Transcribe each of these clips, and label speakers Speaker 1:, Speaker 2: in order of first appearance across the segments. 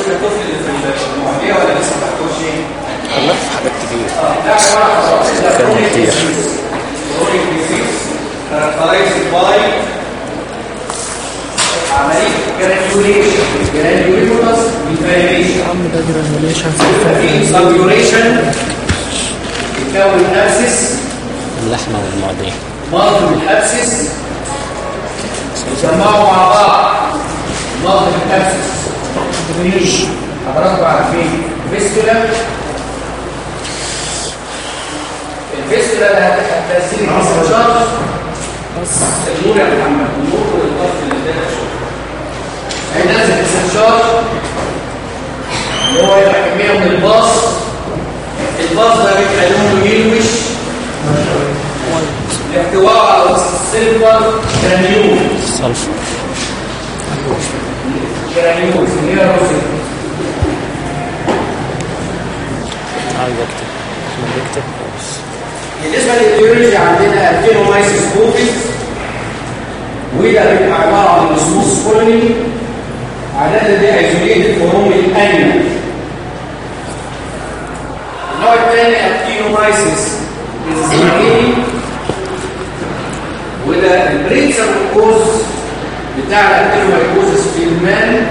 Speaker 1: الطفل اللي في المعديه ولا لسه ما تحتوش ايه؟
Speaker 2: خلصت حاجات كتير
Speaker 1: اه ده عباره عن
Speaker 2: كان كتير
Speaker 1: chronic disease characterized by عمليه granulation granulous inflammation
Speaker 3: عم ده جرانيوليشن
Speaker 1: في subluration يتكون ابسس
Speaker 2: اللحمة والمعدية
Speaker 1: مالتيبل ابسس يجمعوا مع بعض مالتيبل ابسس فيش حضراتكم عارفين فيستولا الفيستولا ده هتأثير الرشاش النور يا محمد النور والضغط اللي ده هينزل الاستنشاق اللي هو يبقى كمية من الباص الباص ده بيبقى لونه يلوش الاحتواء على السيلفر جرانيول
Speaker 2: الصلفة
Speaker 1: جرانيول اللي هي روسيا
Speaker 2: عايز اكتب احنا بنكتب كويس
Speaker 1: بالنسبه للتيولوجي عندنا الفينومايسيس كوفيس وده بيبقى عباره عن لصوص كولوني عاده دي ايزوليتد فروم الانيمال النوع الثاني الكينومايسيس الاسرائيلي وده البرنسبل كوز بتاع الكينومايكوزس في المان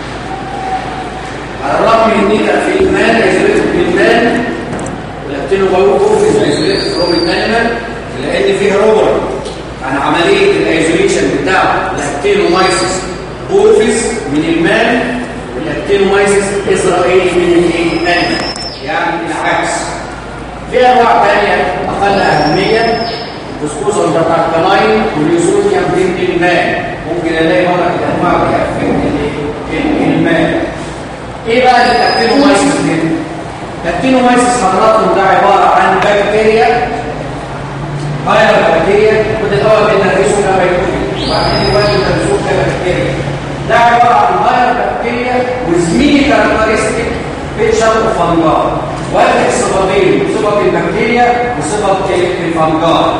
Speaker 1: على الرغم ان يبقى في المان ايزوليتد في المان الكينومايكوزس ايزوليتد فروم الانيمال لان فيه روبر عن عمليه الايزوليشن بتاع الاكتينومايسيس بورفيس من المان والاكتينومايسيس اسرائيلي من الانيمال يعني العكس في انواع ثانيه اقل اهميه فسكوزا بتاع الكلاين واليوسونيا من الماء ممكن الاقي مره كده انواع من الماء ايه بقى الاكتينومايسيس دي الاكتينومايسيس حضراتكم ده عباره عن بكتيريا هاير بكتيريا وده الاول بندرسه كبكتيريا وبعدين دلوقتي بندرسه كبكتيريا ده عباره عن هاير بكتيريا وزميلي كاركترستيك بيتشر وفنجار واحد الصفتين صفه البكتيريا وصفه الفنجار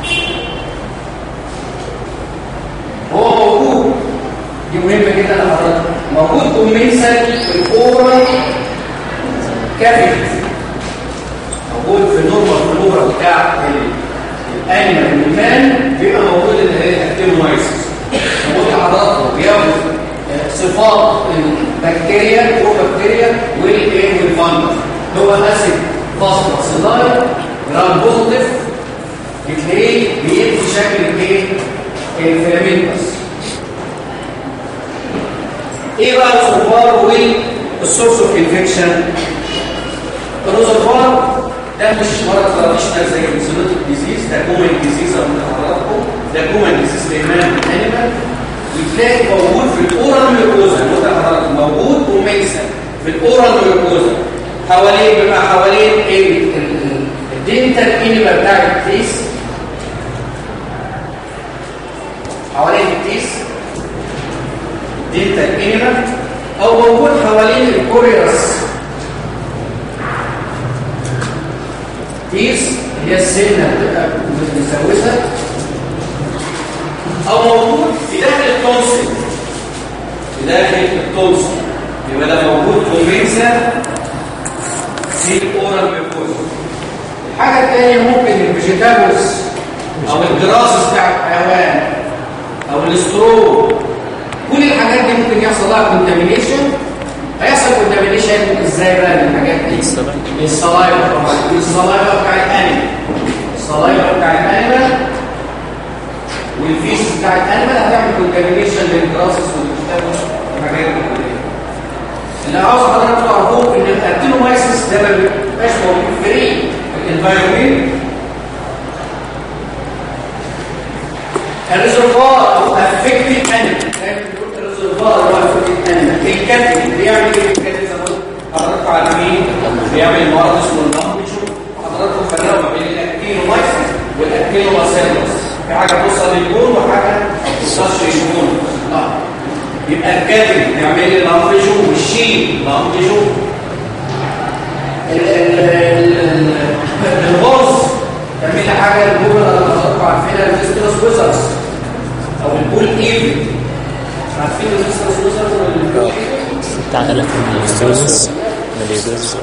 Speaker 1: هو موجود دي مهمه جدا لحضرتك موجود كومنسال في الاورال كافيت موجود في النورمال فلورا بتاع الانيمال والمان بيبقى موجود اللي هي الاكتينومايسيس موجود لحضراتكم بياخد صفات البكتيريا البكتيريا والايه والفانجس هو اسيد فاسفور سلايد جرام بوزيتيف بتلاقيه بيدي شكل الايه الفيلامنتس ايه بقى الريزرفوار والسورس اوف انفكشن الريزرفوار ده مش مرض تراديشنال زي الزينوتيك ديزيز ده كومن ديزيز من حضراتكم ده كومن ديزيز للمان الانيمال وتلاقي موجود في الاورال ميوكوزا اللي هو حضرتك موجود وميسا في الاورال ميوكوزا حوالين بيبقى حوالين الدنتال انيما بتاع التيس حوالين التيس دنتال انيما او موجود حوالين الكوريوس تيس هي السنه بتبقى متسوسه او موجود في داخل التونسل في داخل التونسل يبقى ده موجود كومبنسا في الاورال ميكوزا الحاجه الثانيه ممكن الفيجيتابلز او الجراس بتاع الحيوان او الاسترو كل الحاجات دي ممكن يحصل لها كونتامينيشن هيحصل كونتامينيشن ازاي بقى الحاجات دي الصلايفه طبعا الصلايفه بتاع الانيمال الصلايفه بتاع الانيمال والفيش بتاع الانيمال هتعمل كونتامينيشن للجراسس والفيجيتابلز والحاجات دي اللي عاوز حضرتك تعرفوه ان الانتينومايسيس ده ما بيبقاش موجود فري في الانفايرمنت الريزرفوار او افكتيف انيمال دايما بنقول الريزرفوار هو افكتيف انيمال الكاتب بيعمل ايه الكاتب زي ما قلت حضراتكم عارفين بيعمل مرض اسمه اللامبيشو حضراتكم فرقوا ما بين الاكتينومايسيس والاكتينوماسيلوس في حاجه توصل للبون وحاجه ما توصلش للبون اه يبقى الكاتب يعمل لي الامبيجو والشين الامبيجو الغرز تعمل لي حاجه البول اللي حضراتكم عارفينها الفيسترس ويزرز او البول ايفن عارفين الفيسترس ويزرز ولا البول ايفن
Speaker 2: بتاع قالك من يجوز من يجوز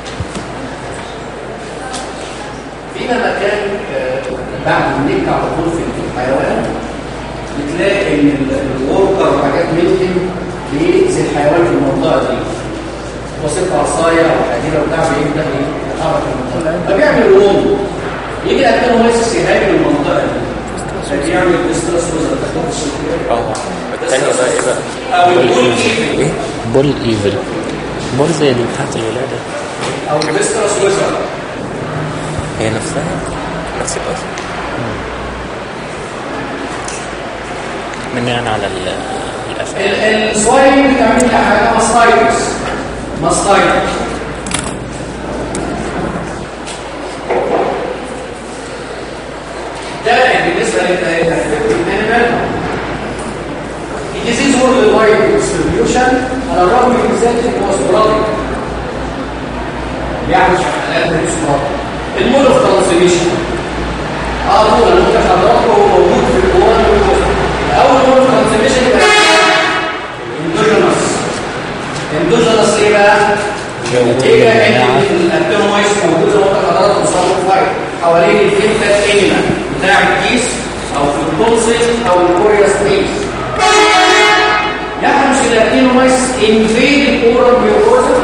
Speaker 1: فيما مكان آه، بعد النك على طول في الحيوان بتلاقي ان ال- الوركر وحاجات ممكن بيأذي الحيوان في المنطقه دي وسط عصايه او حديده وبتاع بيبدا يتحرك في المنطقه فبيعمل ووم يجي الاكتينومايسيس يهاجم المنطقه دي فبيعمل ديسترس وزر
Speaker 3: اه التانية بقى ايه بقى
Speaker 1: او البول ايفل
Speaker 2: ايه بول ايفل بول زي دي بتاعت الولادة
Speaker 1: او ديسترس وزر
Speaker 3: هي نفسها نفس الأصل
Speaker 2: من يعني على ال- الافعال
Speaker 1: السوايم بتعمل لها حاجه ماستايتس ماستايتس ده بالنسبه للتهديد الانيمال الديزيز وورلد وايد ديستريبيوشن على الرغم من ذلك هو سبوراديك بيعمل حالات من السبوراديك المود اوف ترانسميشن اه طول انا ممكن حضراتكم هو موجود في القوان والجزء اول مود اوف ترانسميشن اندوجينوس اندوجينوس ايه بقى؟ نتيجه ان الابتومايس موجود زي ما قلت لحضراتكم صار فايت حوالين الفينتال انيما بتاع الكيس او في التونسل او الكوريا سبيس يحدث الابتومايس انفيد الاورال ميوكوزا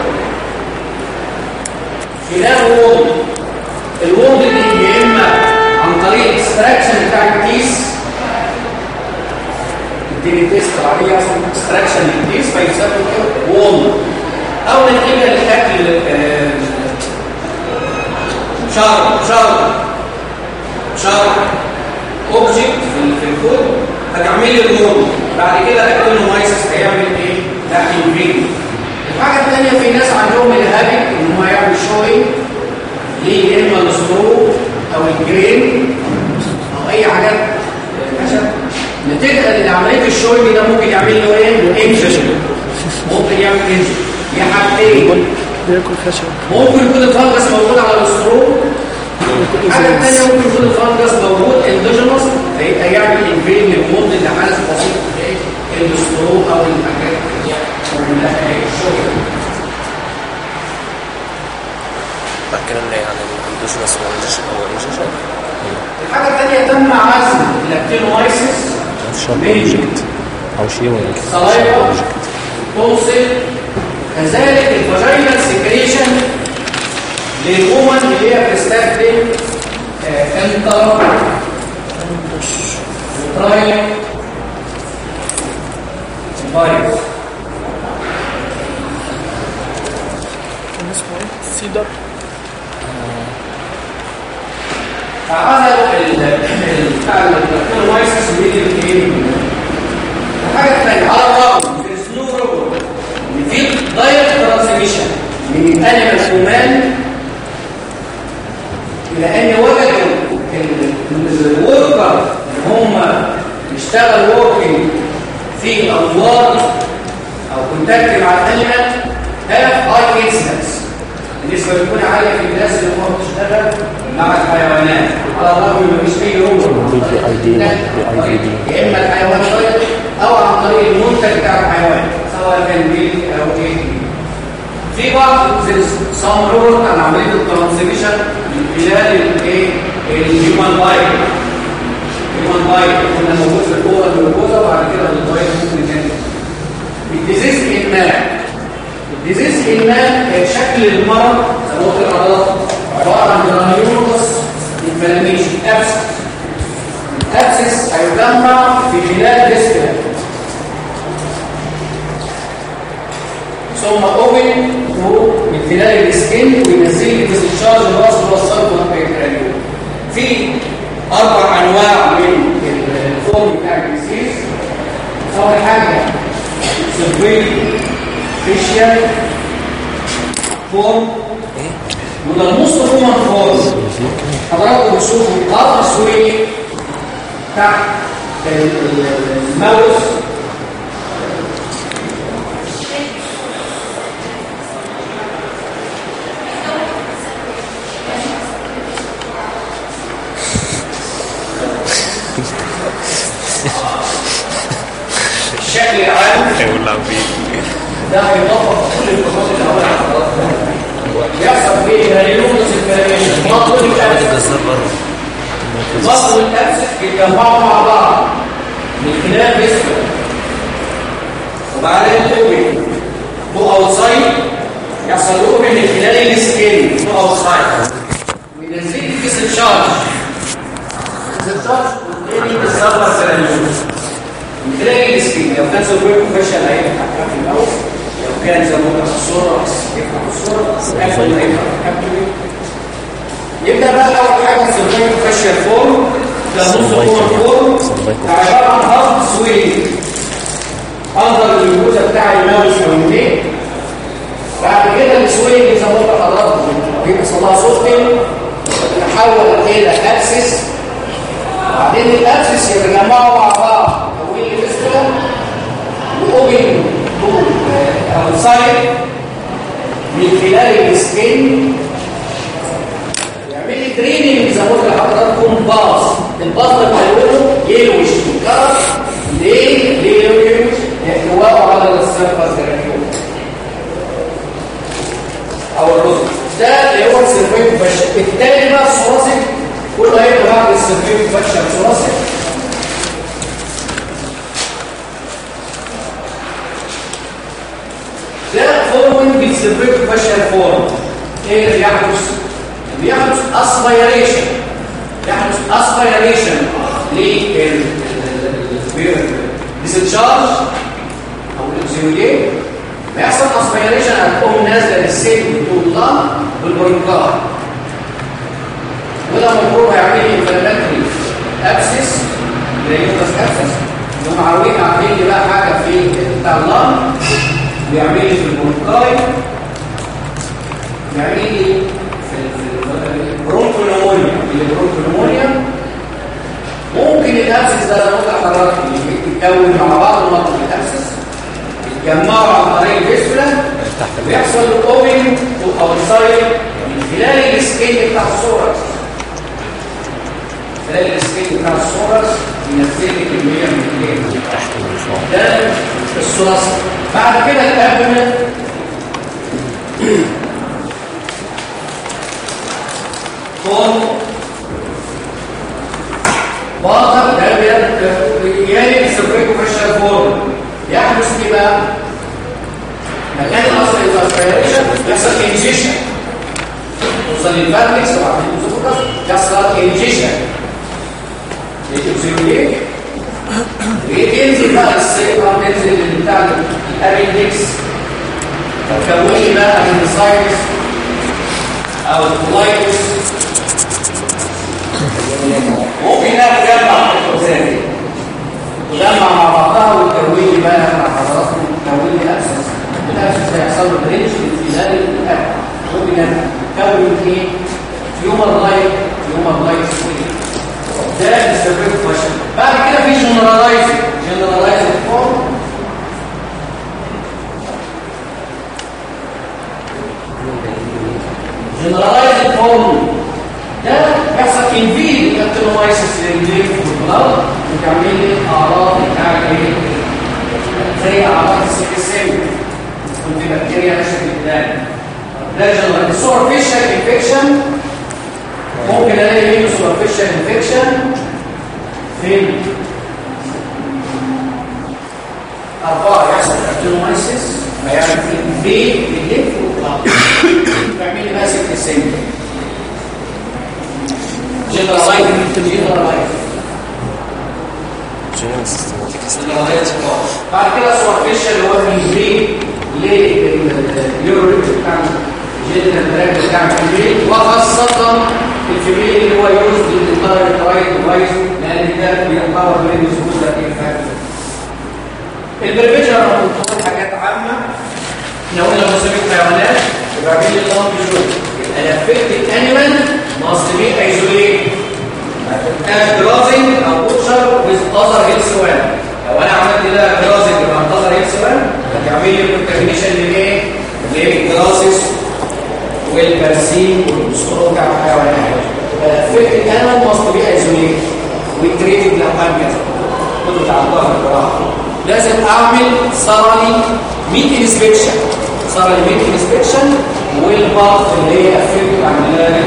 Speaker 1: خلال ووند الووند دي يا اما عن طريق الاكستراكشن بتاع الكيس الديني تيست عليه اصلا اكستراكشن للكيس فيسمى كده ووند او نتيجه لاكل آه، شعر شعر شعر اوبجكت في في الكود هتعمل لي الووند بعد كده اكتينومايسيس هيعمل ايه؟ ده انفيد الحاجه الثانيه في ناس عندهم الهابت ان هو يعمل شوينج ليه يا اما السرو او الجرين او اي حاجات خشب نتيجه لعمليه الشوينج ده ممكن يعمل له ايه؟ انفشن ممكن يعمل انفشن يا حاجتين
Speaker 4: بياكل خشب
Speaker 1: ممكن يكون الفانجس موجود على السرو الحاجه الثانيه ممكن يكون الفانجس موجود اندوجينوس فيبقى يعمل انفين للمود اللي حدث بسيط ايه؟ السرو او الحاجات اللي هي من ايه الشوينج
Speaker 3: بعد كده نلاقي عن الاندوجينوس والانجيشن او الانجيشن
Speaker 1: الحاجه الثانيه تم عزل الاكتينومايسيس
Speaker 2: شارب
Speaker 1: من
Speaker 2: اوبجكت او شيوينج
Speaker 1: سلايفا توصل كذلك الفاجينال سكريشن للومن اللي هي بتستخدم انتر وترايل فايروس
Speaker 4: كان اسمه ايه؟ سيدر
Speaker 1: فعملوا ال- ال- بتاع الاكتينومايسيس بين الايه الحاجه الثانيه على الرغم في سنو روبوت ان في دايركت ترانسميشن من الانيمال هيومان الى ان وجدوا الوركر اللي هم بيشتغل وركينج في الانوار او كونتاكت مع الانيمال هاف هاي انسنس النسبه بتكون عاليه في الناس اللي هم بتشتغل مع الحيوانات على الرغم من مفيش اي روبوت
Speaker 2: بي اي دي بي اي دي
Speaker 1: يا اما الحيوان دايركت او عن طريق المنتج بتاع الحيوان سواء كان بيت او ايه في بعض سام روبوت عن عمليه الترانسميشن من خلال الايه الهيومن بايت الهيومن بايت كنا موجود في الكوره الجلوكوزا وبعد كده البايت ممكن كان الديزيز انمان الديزيز انمان شكل المرض زي ما قلت لحضرتك عباره عن جرانيولوس انفلاميشن ابسس الابسس هيجمع في خلال ديسكا ثم اوبن تو من خلال السكين وينزل لي ديسشارج الراس ويوصله للبيتريول في اربع انواع من الفورم بتاع الديسيز اول حاجه سيرفيل فيشيال فورم وده الموست كومن فورم حضراتكم بتشوفوا القطع السوري تحت ال- ال- الماوس الشكل العام
Speaker 3: هيولع بيه
Speaker 1: ده هيطبق كل الخطوات اللي هقولها لحضراتكم يحصل فيه هاليلومس الفلاميشن مطلوب الابسس
Speaker 3: الجزار بره
Speaker 1: مصر والابسس بيتجمعوا مع بعض من خلال جسم وبعدين الاوبن تو اوتسايد يحصل اوبن من خلال السكين تو اوتسايد وينزل لي كيس الشارج كيس الشارج والتاني بالسبب سيرانيوم من خلال السكين لو كان سوبر بروفيشنال هيفتح كف الاول لو كان زي ما قلنا في الصوره يفتح الصوره قبل ما يفتح الكابتن يبدا بقى اول حاجه السيرفايف فاشيال فورم ده نص كور فورم ده عباره عن هارد سويلنج انظر الوجوده بتاع الماوس والمنين بعد كده السويلنج زي ما قلت لحضراتكم بيحصل لها سوفتنج تتحول الى ابسس بعدين الابسس يتجمعوا مع بعض يكون لي فيستولا واوبن تو اوتسايد من خلال السكين يعمل لي دريننج زي ما قلت لحضراتكم باص الباص ده بتقوله يلوش الكرس ليه ليه يلوش احتوائه على السيرفس جرانيول او الرزق ده اللي هو السيرفيت فاشل التاني بقى الثوراسيك كله هيبقى بعد السيرفيت فاشل ثوراسيك ده فورمنج بالسيرفيت فاشل فورم ايه اللي يحدث بيحدث اسبيريشن يحدث اسبيريشن لل ديسشارج او الاكسيوليه بيحصل اسبيريشن هتقوم نازله للسيل بتقول الله بالبرونكار وده المفروض هيعمل لي انفلاماتري ابسس ليوتس ابسس يقوم عارفين عاملين لي بقى حاجه في بتاع اللنج بيعمل لي في البرونكاي بيعمل لي في البرونكولومونيا البرونكولومونيا ممكن الابسس ده لو قلت لحضرتك يتكون مع بعض مناطق الابسس يتجمعوا عن طريق الفيسفولا بيحصل الاوبن او السايد من خلال السكين بتاع الصورة خلال السكين بتاع الصورة ينزل لي كميه من الكليه ده الثلاثي بعد كده الابن فون باطل ده بيجي السبريكو فيشال فورم يحدث ايه بقى مكان الاصل الاسبيريشن يحصل انجيشن توصل للفاتكس وبعدين توصل يحصل انجيشن ايه بينزل بقى السيرة بينزل بتاع الابندكس فتكون لي بقى الانسايتس او الكولايتس ممكن انها تجمع الخزان تجمع مع بعضها وتكون لي بقى مع حضراتكم تكون لي ابسس الابسس هيحصل له بريدج من خلال الاب ممكن تكون ايه هيومن لايف هيومن لايف سويت ده السيرفيس فاشن بعد كده في جنرالايزنج جنرالايزنج فورم جنرالايزنج فورم ده بيحصل انفيد كابتنومايسيس للجيم والبلاد وتعمل لي اعراض بتاع ايه زي اعراض السيكسيم كنت بكتيريا نشأت البلاد ده جنرال السوبرفيشال انفكشن ممكن الاقي منه سوبرفيشال انفكشن فين أربعة يحصل كابتنومايسيس بيعمل في بي بالليف والطاقة تعمل لي بقى ست سنين جنرالايز جنرالايز
Speaker 3: جنرال سيستماتيك
Speaker 1: جنرالايز بعد كده سوبرفيشال اللي هو بيجري لليوريك بتاع جنرال براك بتاع الفيميل وخاصة الفيميل اللي هو يوز للطائر الرايت وايز لأن ده بيعتبر من سهولة الفاكتور البرفيشن انا كنت بقول حاجات عامة احنا قلنا مصابيح حيوانات يبقى عاملين لي لامب جوي الافكتد انيمال must be isolated as grazing او butcher with other health well لو انا عملت ده grazing مع other health well هتعمل لي contamination للايه؟ للجراسس والبرسيم والبسكرو بتاع الحيوانات الافكتد انيمال must be isolated وتريتد لو كان كذا كنت تعبان الجراحه لازم اعمل ثرلي ميت انسبكشن صار الميت انسبكشن والباط اللي هي افكت عملها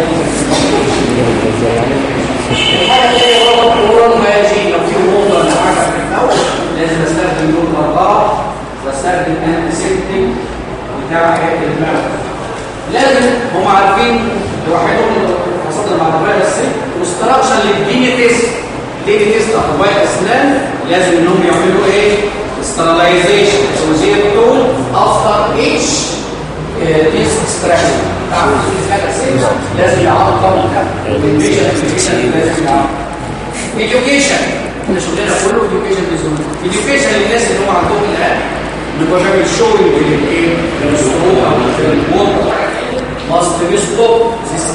Speaker 1: الحاجه الثانيه برضه الكورون ما يجي لو في موضه ولا حاجه في الاول لازم استخدم لون اربعه واستخدم انتيسيبتيك بتاع حاجات المعده لازم هم عارفين لوحدهم خاصه مع طبيعه السن واستراكشن للديني تيست ديني تيست اطباء الاسنان لازم انهم يعملوا ايه سترلايزيشن وزيرتول افتر ايتش تيست اكستراكشن تعمل في حاجه سن لازم يعرض البيشن لازم يعرض education احنا شغلنا كله education بزون education للناس اللي هم عندهم الان نبقى بنعمل شغل بالايه بالاسطوره او بالموت must be stop this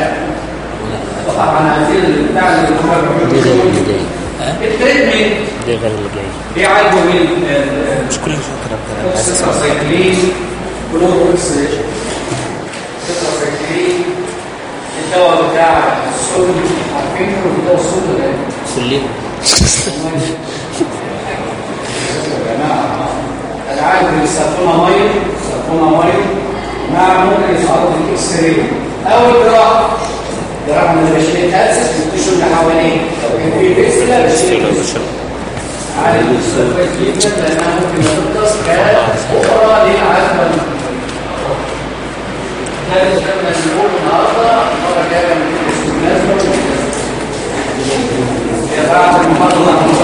Speaker 1: طبعا عايزين بتاع اللي هم
Speaker 2: دي غير اللي جاي ها
Speaker 1: التريتمنت
Speaker 2: دي غير اللي جاي
Speaker 1: بيعالجوا من ال-
Speaker 3: مش كل شويه كلام كلام عايز اسمع
Speaker 1: السيكلين كلوروكس السيكلين الدواء بتاع السود عارفين الدواء السود ده
Speaker 2: كلنا
Speaker 1: يا جماعه انا عارف ان السرطانه ميه السرطانه ميه مع ممكن يتعرض للاكس راي او الجراحه جراحه من بشيل الاسس والتشو اللي حواليه لو كان في فيسلا بشيل عارف السلفات جدا لانها ممكن تنقص كأخرى للعزم ده اللي كنا بنقول النهارده المره الجايه من الناس بعد المحاضره